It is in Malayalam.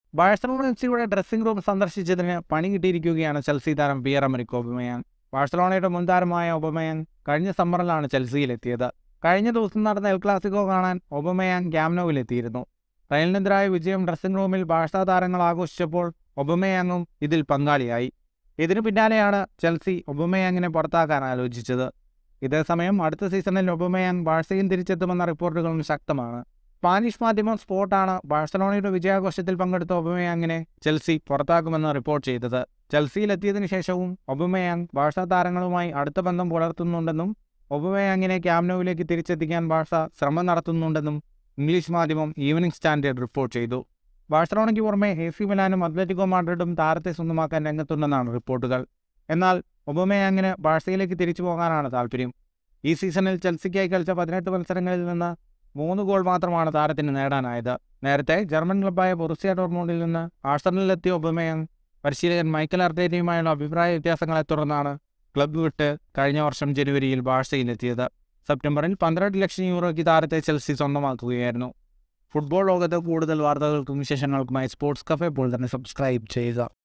ബാഴ്സലോണ എഫ് സിയുടെ ഡ്രസ്സിംഗ് റൂം സന്ദർശിച്ചതിന് പണി കിട്ടിയിരിക്കുകയാണ് ചെൽസി താരം പിയർ അമരിക് ഒബമയാൻ ബാഴ്സലോണയുടെ മുൻ താരമായ ഒബമയാൻ കഴിഞ്ഞ സമ്മറിലാണ് ചെൽസിയിലെത്തിയത് കഴിഞ്ഞ ദിവസം നടന്ന എൽ ക്ലാസിക്കോ കാണാൻ ഒബമയാൻ ക്യാമ്നോവിലെത്തിയിരുന്നു റയലിനെതിരായ വിജയം ഡ്രസ്സിംഗ് റൂമിൽ ബാഴ്സ താരങ്ങൾ ആഘോഷിച്ചപ്പോൾ ഒബമയാങ്ങും ഇതിൽ പങ്കാളിയായി ഇതിനു പിന്നാലെയാണ് ചെൽസി ഒബമയാങ്ങിനെ പുറത്താക്കാൻ ആലോചിച്ചത് ഇതേസമയം അടുത്ത സീസണിൽ ഒബമയാങ് ബാഴ്സയിൽ തിരിച്ചെത്തുമെന്ന റിപ്പോർട്ടുകളും ശക്തമാണ് സ്പാനിഷ് മാധ്യമം സ്പോർട്ടാണ് ബാഴ്സലോണയുടെ വിജയാഘോഷത്തിൽ പങ്കെടുത്ത ഒബമയാങ്ങിനെ ചെൽസി പുറത്താക്കുമെന്ന് റിപ്പോർട്ട് ചെയ്തത് ചെൽസിയിലെത്തിയതിനു ശേഷവും ഒബമയാങ് ബാഴ്സ താരങ്ങളുമായി അടുത്ത ബന്ധം പുലർത്തുന്നുണ്ടെന്നും ഒബമയാങ്ങിനെ ക്യാമ്നോവിലേക്ക് തിരിച്ചെത്തിക്കാൻ ബാഴ്സ ശ്രമം നടത്തുന്നുണ്ടെന്നും ഇംഗ്ലീഷ് മാധ്യമം ഈവനിംഗ് സ്റ്റാൻഡേർഡ് റിപ്പോർട്ട് ചെയ്തു ബാഴ്സലോണയ്ക്ക് പുറമെ എ സി മിലാനും അത്ലറ്റിക്കോ മാഡ്രിഡും താരത്തെ സ്വന്തമാക്കാൻ രംഗത്തുണ്ടെന്നാണ് റിപ്പോർട്ടുകൾ എന്നാൽ ഒബമയാങ്ങിന് ബാഴ്സയിലേക്ക് തിരിച്ചു പോകാനാണ് താല്പര്യം ഈ സീസണിൽ ചെൽസിക്കായി കളിച്ച പതിനെട്ട് മത്സരങ്ങളിൽ നിന്ന് മൂന്ന് ഗോൾ മാത്രമാണ് താരത്തിന് നേടാനായത് നേരത്തെ ജർമ്മൻ ക്ലബ്ബായ ബൊറുസിയ ഡോർമോണ്ടിൽ നിന്ന് ആഴ്സണലിലെത്തിയ ഒബമയങ് പരിശീലകൻ മൈക്കൽ അർത്തേറ്റയുമായുള്ള അഭിപ്രായ വ്യത്യാസങ്ങളെ തുടർന്നാണ് ക്ലബ്ബ് വിട്ട് കഴിഞ്ഞ വർഷം ജനുവരിയിൽ ബാഴ്സയിലെത്തിയത് സെപ്റ്റംബറിൽ പന്ത്രണ്ട് ലക്ഷം യൂറോയ്ക്ക് താരത്തെ ചെൽസി സ്വന്തമാക്കുകയായിരുന്നു ഫുട്ബോൾ ലോകത്ത് കൂടുതൽ വാർത്തകൾക്കും വിശേഷങ്ങൾക്കുമായി സ്പോർട്സ് കഫേ ഇപ്പോൾ തന്നെ സബ്സ്ക്രൈബ് ചെയ്യുക